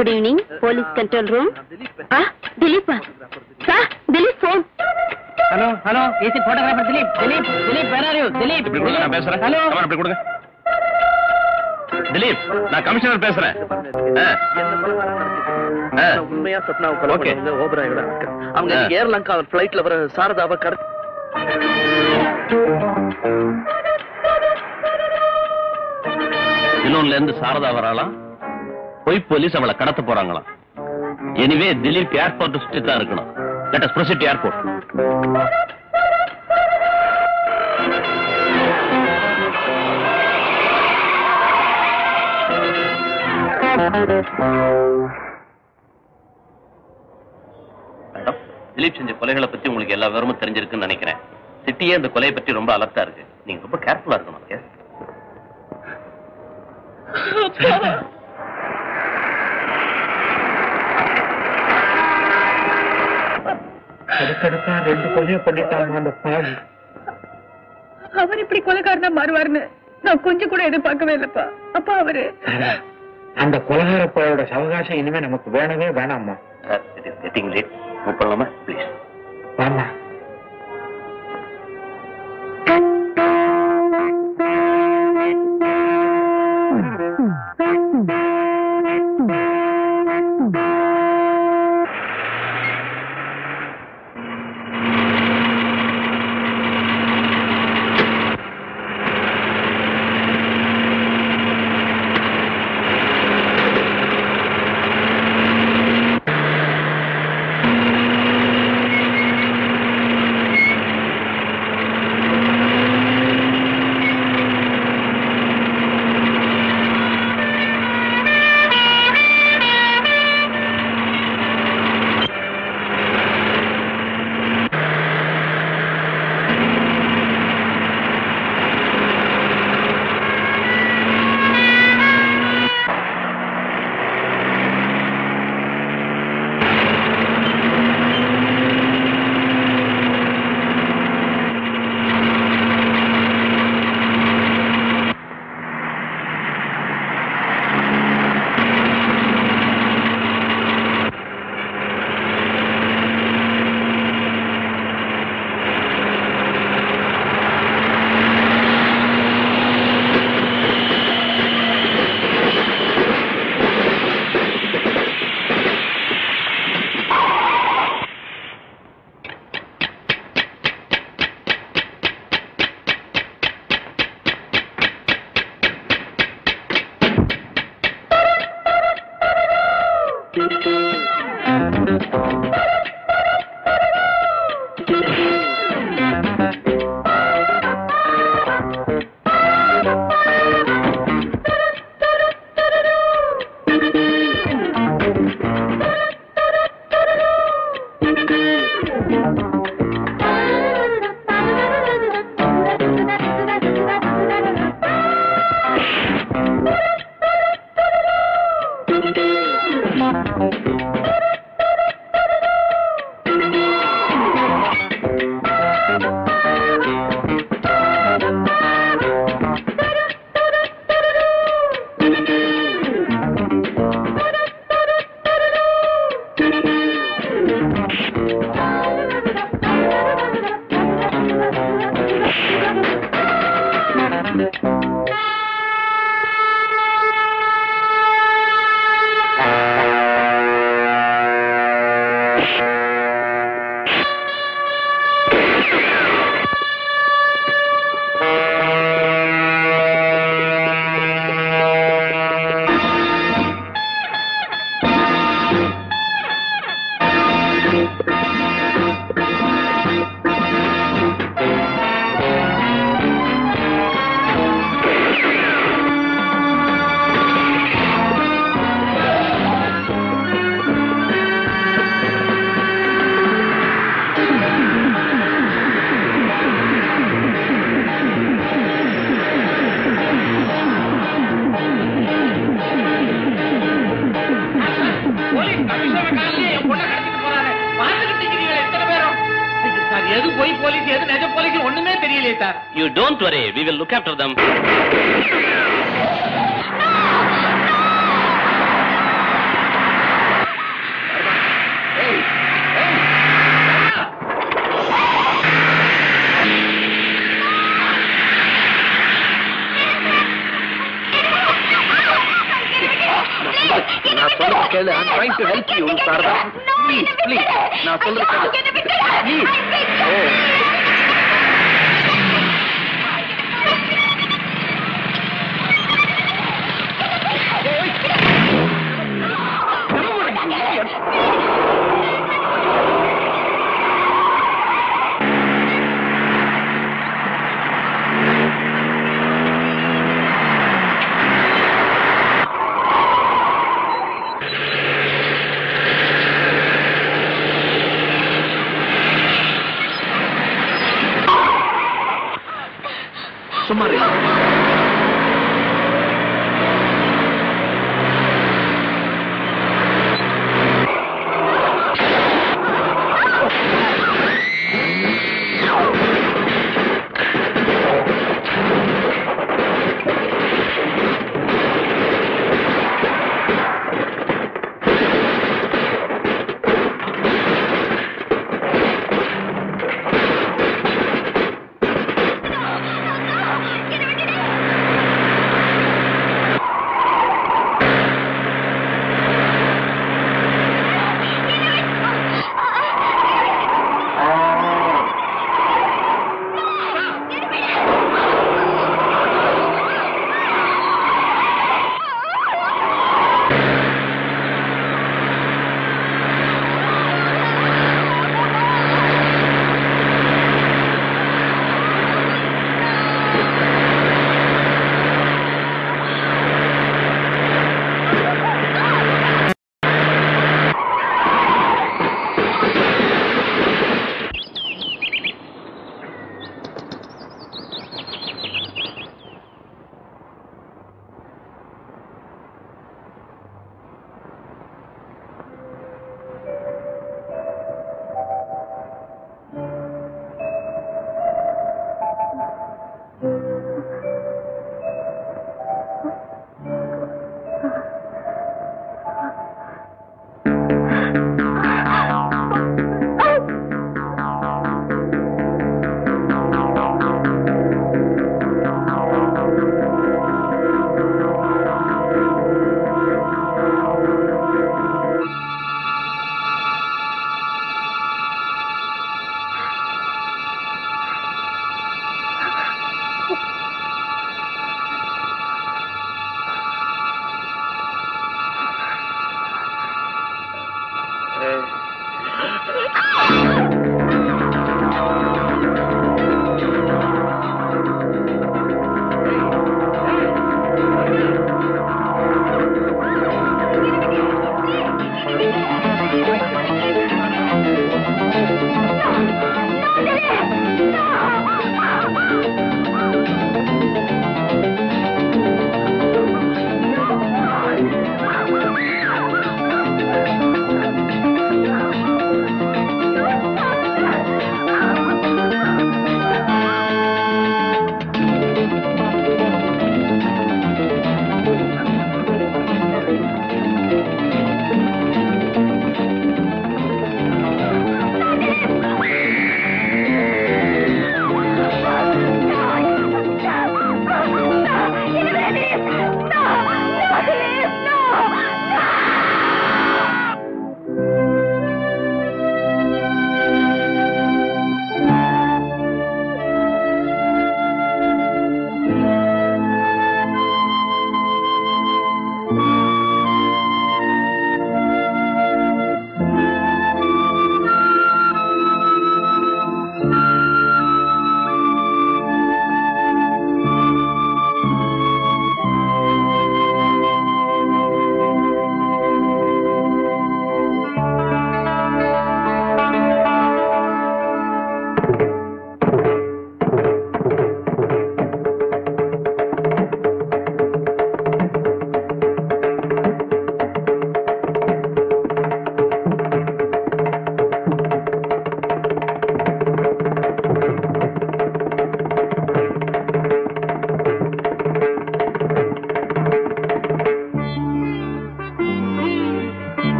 Good evening police control room ஆ Dilip sir Dilip phone hello hello AC photographer Dilip Dilip Dilip வேற you Dilip இப்படி கொடுங்க, நான் பேசுறேன் ஹலோ கமான், இப்படி கொடுங்க திலீப் நான் கமிஷனர் பேசுறேன் ஆ. ஆ. உண்மையா சப்னாவை கொலை Okay. பண்ணவங்க ஓபராயோட அவங்க ஆ. ஏர் லங்கா பிளைட்ல வர சாரதாவை கட இன்னொன்னுல இருந்து சாரதா வராளாம் போய் போலீஸ் அவளை கடத்த போறாங்களாம் எனிவே திலீப் ஏர்போர்ட் சுற்றி தான் இருக்கணும் let us proceed airport madam Dilip செஞ்ச கொலைகளை பத்தி உங்களுக்கு எல்லா விவரமும் தெரிஞ்சிருக்குன்னு நினைக்கிறேன் சிட்டியே இந்த கொலையை பற்றி ரொம்ப அலர்ட்டா இருக்கு நீங்க ரொம்ப கேர்ஃபுல்லா இருக்கணும் okay? அடுத்தடுத்தா ரெண்டு கொலையை பண்ணிட்டாங்க அந்த பாவி அவர் இப்படி கொலைக்காரனா மாறுவாருன்னு நான் கொஞ்சம் கூட எதிர்பார்க்கவே இல்லப்பா அப்பா அவரு அந்த கொலகார பையோட சவகாசம் இனிமே நமக்கு வேணவே வேணாம்மா sir it is getting late move பண்ணலாமா ப்ளீஸ் வாமா போலீஸ் கமிஷனர் காலையிலே என் பொண்ணை கடத்திட்டு போறாரு பார்த்துக்கிட்டு இருக்கிறீங்களே எத்தனை பேரும் ஐயோ, சார் எது போய் போலீஸ் எது நிஜ போலீஸ் ஒண்ணுமே தெரியலையே sir you don't worry we will look after them கேளு I'm trying to help you Sharada please please நான் சொல்றது கேளு ப்ளீஸ் ஓ சும்மா இரு.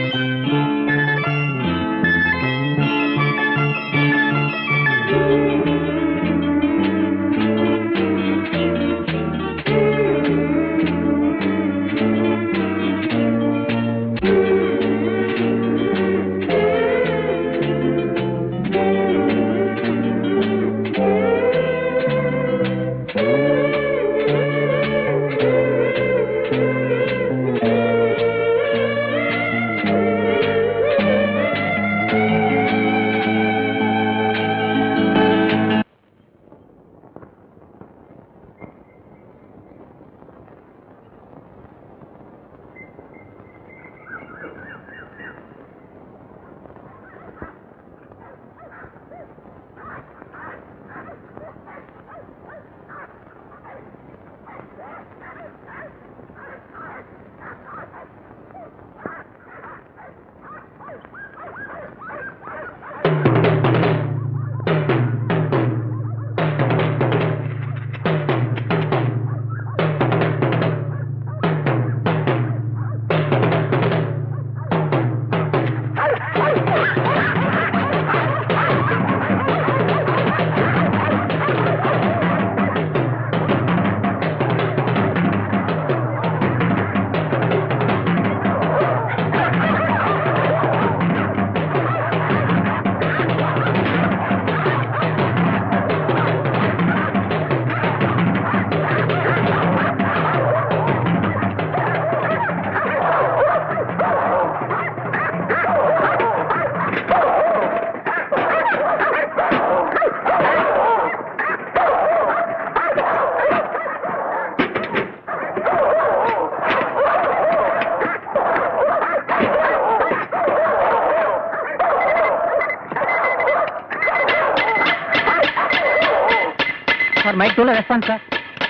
சார் மைக் டூல ரெஸ்பான்ஸ் சார்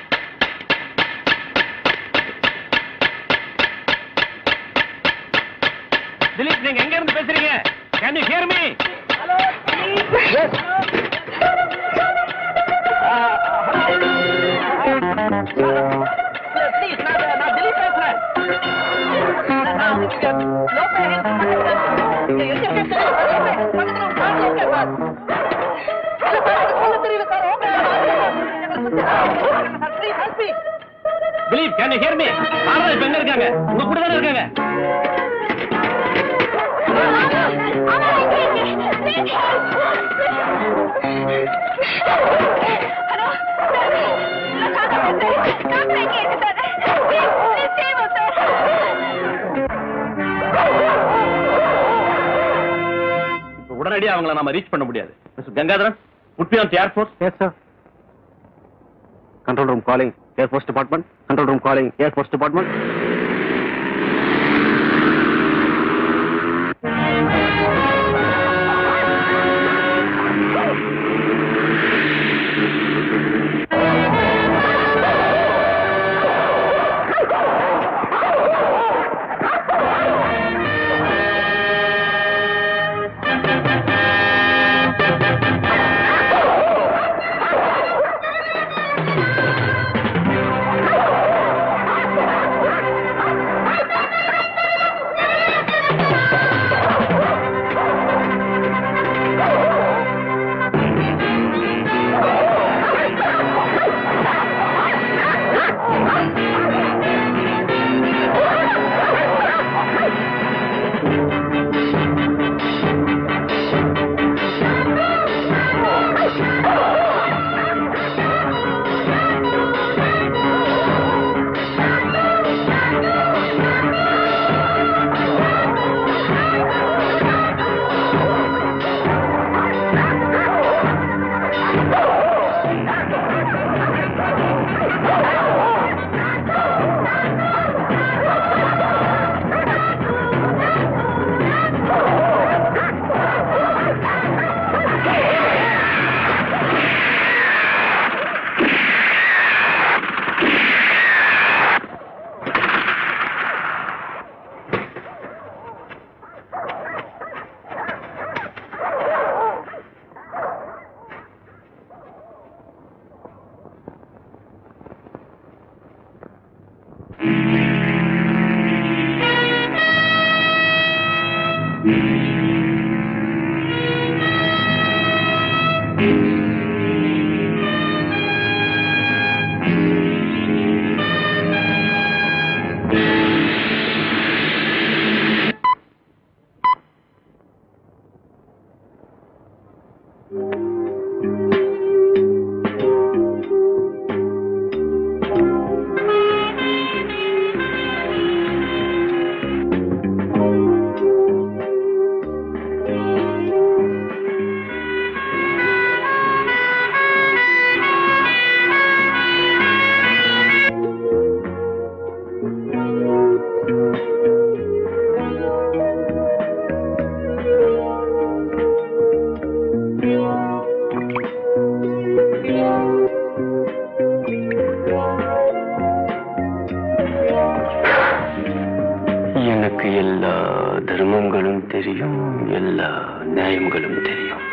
திலீப் நீங்க எங்க இருந்து பேசுறீங்க can you hear me Dileep can you hear me ஆனா இப்ப எங்க இருக்காங்க உங்க கூட தானே இருக்காங்க இப்ப உடனடியா அவங்கள நாம ரீச் பண்ண முடியாது mister Gangadharan would be on airport yes sir control room calling air force department control room calling air force department ஆ எனக்கு எல்லா தர்மங்களும் தெரியும் எல்லா நியாயங்களும் தெரியும்